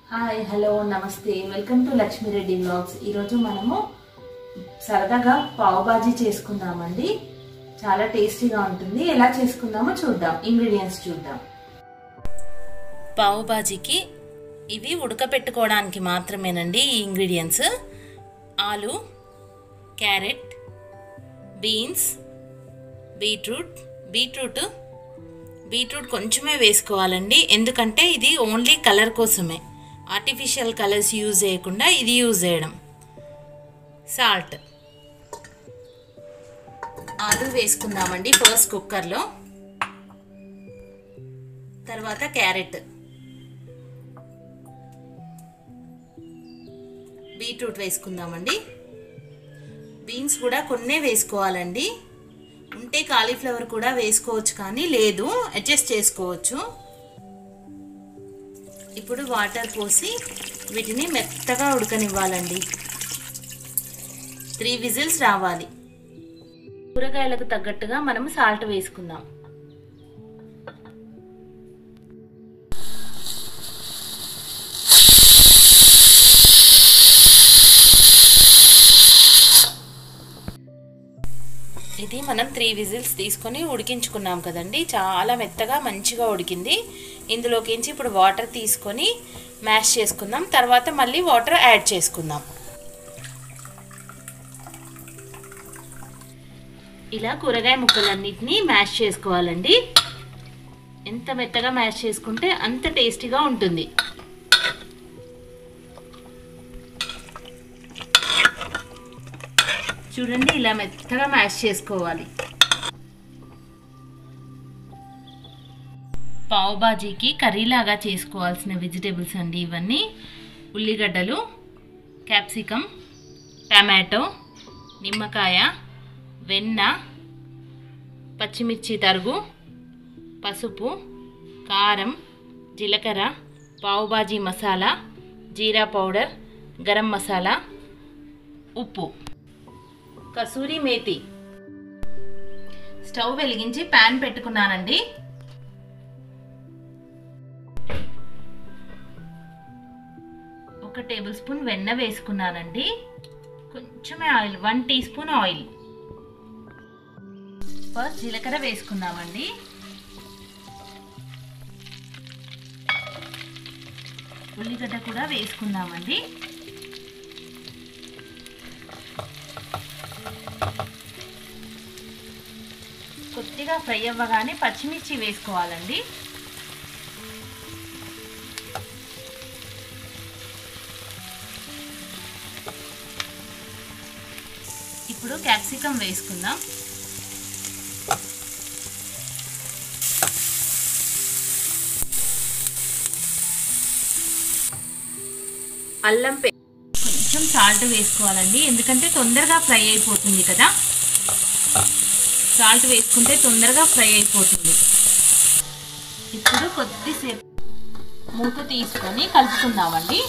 hi hello నమస్తే welcome to Lakshmi Reddy blogs ఈరోజు మనము సరదాగా పావు బాజీ చేసుకుందామండి చాలా టేస్టీగా ఉంటుంది ఎలా చేసుకుందామో చూద్దాం ఇంగ్రీడియంట్స్ చూద్దాం పావు బాజీకి ఇవి ఉడకపెట్టుకోవడానికి మాత్రమేనండి ఈ ఇంగ్రీడియంట్స్ ఆలు carrot beans beetroot beetroot beetroot కొంచెమే వేసుకోవాలండి ఎందుకంటే ఇది ఓన్లీ కలర్ కోసమే ఆర్టిఫిషియల్ కలర్స్ యూజ్ చేయకుండా ఇది యూజ్ చేయడం సాల్ట్ ఆలు వేసుకుందామండి ఫస్ట్ కుక్కర్లో తర్వాత క్యారెట్ బీట్రూట్ వేసుకుందామండి బీన్స్ కూడా కొన్నే వేసుకోవాలండి ఉంటే కాలీఫ్లవర్ కూడా వేసుకోవచ్చు కానీ లేదు అడ్జస్ట్ చేసుకోవచ్చు ఇప్పుడు వాటర్ పోసి వీటిని మెత్తగా ఉడకనివ్వాలండి త్రీ విజిల్స్ రావాలి కూరగాయలకు తగ్గట్టుగా మనం సాల్ట్ వేసుకుందాం ఇది మనం త్రీ విజిల్స్ తీసుకొని ఉడికించుకున్నాం కదండి చాలా మెత్తగా మంచిగా ఉడికింది ఇందులోకించి ఇప్పుడు వాటర్ తీసుకొని మ్యాష్ చేసుకుందాం తర్వాత మళ్ళీ వాటర్ యాడ్ చేసుకుందాం ఇలా కూరగాయ ముక్కలన్నిటినీ మ్యాష్ చేసుకోవాలండి ఎంత మెత్తగా మ్యాష్ చేసుకుంటే అంత టేస్టీగా ఉంటుంది చూడండి ఇలా మెత్తగా మ్యాష్ చేసుకోవాలి పావు బాజీకి కర్రీలాగా చేసుకోవాల్సిన వెజిటేబుల్స్ అండి ఇవన్నీ ఉల్లిగడ్డలు క్యాప్సికమ్ టమాటో నిమ్మకాయ వెన్న పచ్చిమిర్చి తరుగు పసుపు కారం జీలకర్ర పావుబాజీ మసాలా జీరా పౌడర్ గరం మసాలా ఉప్పు కసూరి మేతి స్టవ్ వెలిగించి ప్యాన్ పెట్టుకున్నానండి ఒక టేబుల్ స్పూన్ వెన్న వేసుకున్నానండి కొంచెమే oil one teaspoon oil first జీలకర్ర వేసుకుందామండి ఉల్లిగడ్డ కూడా వేసుకుందామండి కొద్దిగా ఫ్రై అవ్వగానే పచ్చిమిర్చి వేసుకోవాలండి ఇప్పుడు క్యాప్సికం వేసుకుందాం అల్లం పే కొంచెం సాల్ట్ వేసుకోవాలండి ఎందుకంటే తొందరగా ఫ్రై అయిపోతుంది కదా సాల్ట్ వేసుకుంటే తొందరగా ఫ్రై అయిపోతుంది ఇప్పుడు కొద్దిసేపు మూత తీసుకొని కలుపుకుందామండి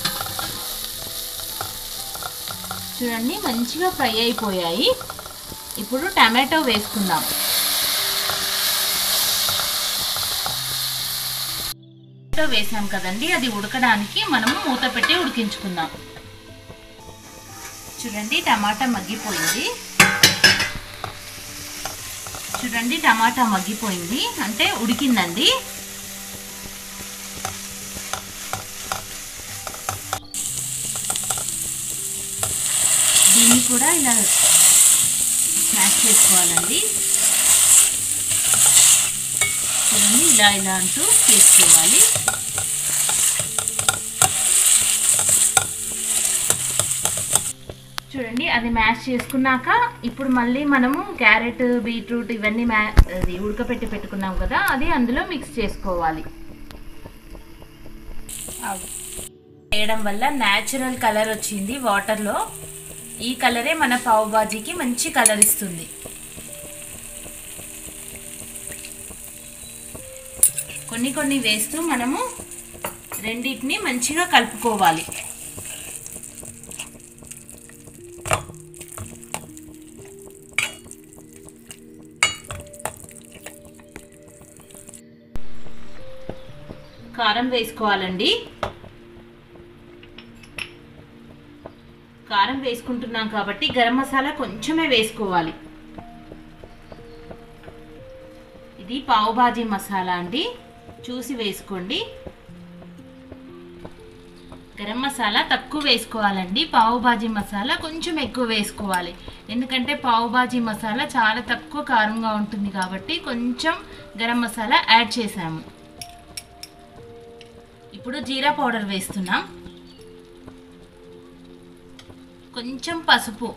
చూడండి మంచిగా ఫ్రై అయిపోయాయి ఇప్పుడు టమాటో వేసుకుందాం టమాటో వేసాం కదండి అది ఉడకడానికి మనము మూత పెట్టి ఉడికించుకుందాం చూడండి టమాటా మగ్గిపోయింది చూడండి టమాటా మగ్గిపోయింది అంటే ఉడికిందండి దీన్ని కూడా ఇలా స్మాష్ చేసుకోవాలండి చూడండి ఇలా ఇలా అంటూ చేసుకోవాలి చూడండి అది మ్యాష్ చేసుకున్నాక ఇప్పుడు మళ్ళీ మనము క్యారెట్ బీట్రూట్ ఇవన్నీ మ్యా అది ఉడకపెట్టి పెట్టుకున్నాం కదా అది అందులో మిక్స్ చేసుకోవాలి వేయడం వల్ల న్యాచురల్ కలర్ వచ్చింది వాటర్లో ఈ కలరే మన పావు బాజీకి మంచి కలర్ ఇస్తుంది కొన్ని కొన్ని వేస్తూ మనము రెండింటిని మంచిగా కలుపుకోవాలి కారం వేసుకోవాలండి కారం వేసుకుంటున్నాం కాబట్టి గరం మసాలా కొంచెమే వేసుకోవాలి ఇది పావు భాజీ మసాలా అండి చూసి వేసుకోండి గరం మసాలా తక్కువ వేసుకోవాలండి పావు భాజీ మసాలా కొంచెం ఎక్కువ వేసుకోవాలి ఎందుకంటే పావు భాజీ మసాలా చాలా తక్కువ కారంగా ఉంటుంది కాబట్టి కొంచెం గరం మసాలా యాడ్ చేసాము ఇప్పుడు జీరా పౌడర్ వేస్తున్నాం కొంచెం పసుపు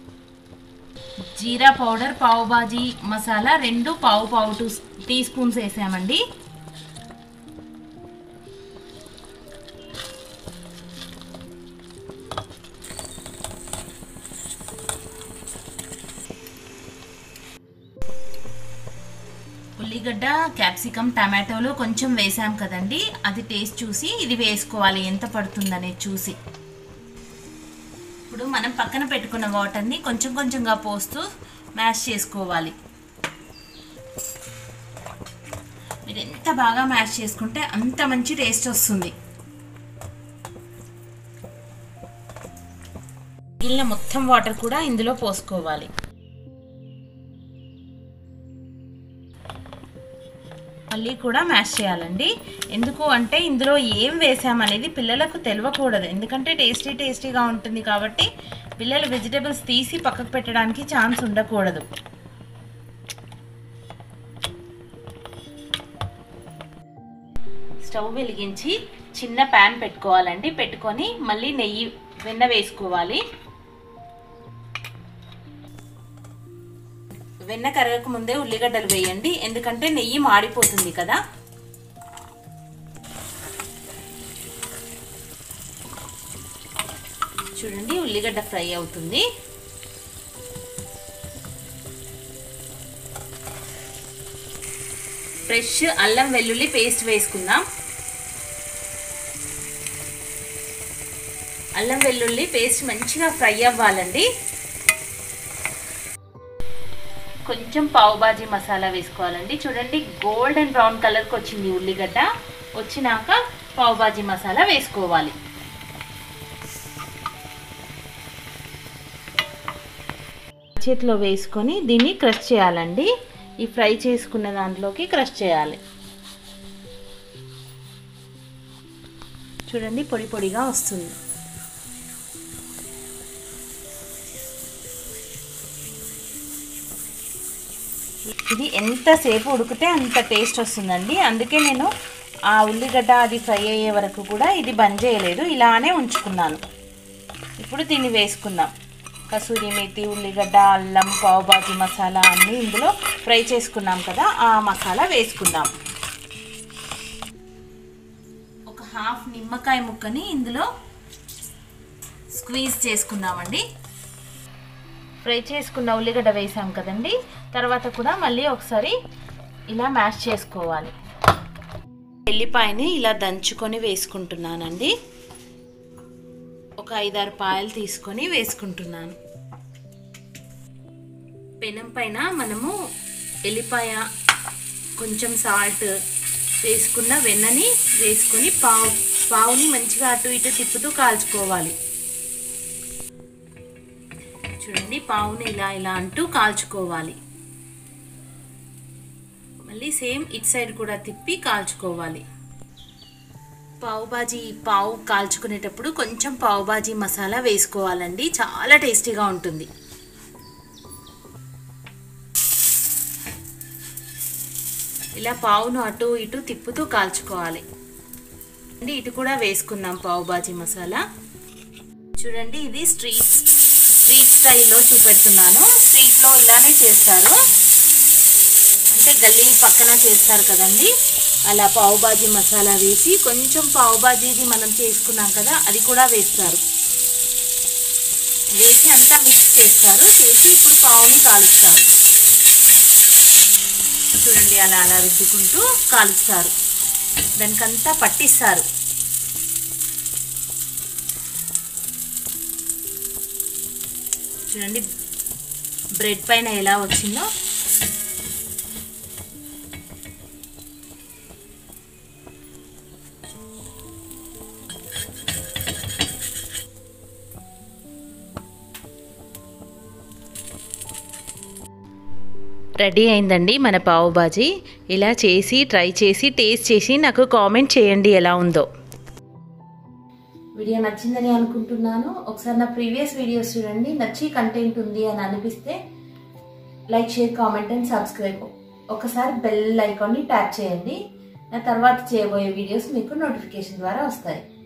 జీరా పౌడర్ పావు బాజీ మసాలా రెండు పావు పావు టూ టీ స్పూన్స్ వేసామండి ఉల్లిగడ్డ క్యాప్సికమ్ టమాటోలు కొంచెం వేసాం కదండి అది టేస్ట్ చూసి ఇది వేసుకోవాలి ఎంత పడుతుందనేది చూసి ఇప్పుడు మనం పక్కన పెట్టుకున్న వాటర్ని కొంచెం కొంచెంగా పోస్తూ మ్యాష్ చేసుకోవాలి మీరు ఎంత బాగా మ్యాష్ చేసుకుంటే అంత మంచి టేస్ట్ వస్తుంది మిగిలిన మొత్తం వాటర్ కూడా ఇందులో పోసుకోవాలి మళ్ళీ కూడా మ్యాష్ చేయాలండి ఎందుకు అంటే ఇందులో ఏం వేసామనేది పిల్లలకు తెలియకూడదు ఎందుకంటే టేస్టీ టేస్టీగా ఉంటుంది కాబట్టి పిల్లలు వెజిటేబుల్స్ తీసి పక్కకు పెట్టడానికి ఛాన్స్ ఉండకూడదు స్టవ్ వెలిగించి చిన్న ప్యాన్ పెట్టుకోవాలండి పెట్టుకొని మళ్ళీ నెయ్యి వెన్న వేసుకోవాలి వెన్న కరగక ముందే ఉల్లిగడ్డలు వేయండి ఎందుకంటే నెయ్యి మాడిపోతుంది కదా చూడండి ఉల్లిగడ్డ ఫ్రై అవుతుంది ఫ్రెష్ అల్లం వెల్లుల్లి పేస్ట్ వేసుకుందాం అల్లం వెల్లుల్లి పేస్ట్ మంచిగా ఫ్రై అవ్వాలండి కొంచెం పావు బాజీ మసాలా వేసుకోవాలండి చూడండి గోల్డెన్ బ్రౌన్ కలర్కి వచ్చింది ఉల్లిగడ్డ వచ్చినాక పావు బాజీ మసాలా వేసుకోవాలి చేతిలో వేసుకొని దీన్ని క్రష్ చేయాలండి ఈ ఫ్రై చేసుకున్న దాంట్లోకి క్రష్ చేయాలి చూడండి పొడి పొడిగా వస్తుంది ఇది ఎంతసేపు ఉడికితే అంత టేస్ట్ వస్తుందండి అందుకే నేను ఆ ఉల్లిగడ్డ అది ఫ్రై అయ్యే వరకు కూడా ఇది బంద్ చేయలేదు ఇలానే ఉంచుకున్నాను ఇప్పుడు దీన్ని వేసుకుందాం కసూరి మేతి ఉల్లిగడ్డ అల్లం పావుబాజీ మసాలా అన్నీ ఇందులో ఫ్రై చేసుకున్నాం కదా ఆ మసాలా వేసుకుందాం ఒక హాఫ్ నిమ్మకాయ ముక్కని ఇందులో స్క్వీజ్ చేసుకుందామండి ఫ్రై చేసుకున్న ఉల్లిగడ్డ వేసాం కదండి తర్వాత కూడా మళ్ళీ ఒకసారి ఇలా మ్యాష్ చేసుకోవాలి ఎల్లిపాయని ఇలా దంచుకొని వేసుకుంటున్నానండి ఒక ఐదారు పాయలు తీసుకొని వేసుకుంటున్నాను పెనం పైన మనము ఎల్లిపాయ కొంచెం సాల్ట్ వేసుకున్న వెన్నని వేసుకొని పావు పావుని మంచిగా అటు ఇటు తిప్పుతూ కాల్చుకోవాలి చూడండి పావుని ఇలా ఇలా అంటూ కాల్చుకోవాలి మళ్ళీ సేమ్ ఇటు సైడ్ కూడా తిప్పి కాల్చుకోవాలి పావు బాజీ పావు కాల్చుకునేటప్పుడు కొంచెం పావు బాజీ మసాలా వేసుకోవాలండి చాలా టేస్టీగా ఉంటుంది ఇలా పావును అటు ఇటు తిప్పుతూ కాల్చుకోవాలి అండి ఇటు కూడా వేసుకుందాం పావు బాజీ మసాలా చూడండి ఇది స్ట్రీట్ స్ట్రీట్ స్టైల్లో చూపెడుతున్నాను స్ట్రీట్లో ఇలానే చేస్తారు అంటే గల్లీ పక్కన చేస్తారు కదండి అలా పావు బాజీ మసాలా వేసి కొంచెం పావు బాజీది మనం చేసుకున్నాం కదా అది కూడా వేస్తారు వేసి అంతా మిక్స్ చేస్తారు చేసి ఇప్పుడు పావుని కాలుస్తారు చూడండి అలా అలా రుద్దుకుంటూ కాలుస్తారు దానికంతా పట్టిస్తారు చూడండి బ్రెడ్ పైన ఎలా వచ్చిందో రెడీ అయిందండి మన పావు బాజీ ఇలా చేసి ట్రై చేసి టేస్ట్ చేసి నాకు కామెంట్ చేయండి ఎలా ఉందో వీడియో నచ్చిందని అనుకుంటున్నాను ఒకసారి నా ప్రీవియస్ వీడియోస్ చూడండి నచ్చి కంటెంట్ ఉంది అని అనిపిస్తే like share comment and subscribe ఒకసారి బెల్ ఐకాన్ని ట్యాప్ చేయండి నా తర్వాత చేయబోయే వీడియోస్ మీకు నోటిఫికేషన్ ద్వారా వస్తాయి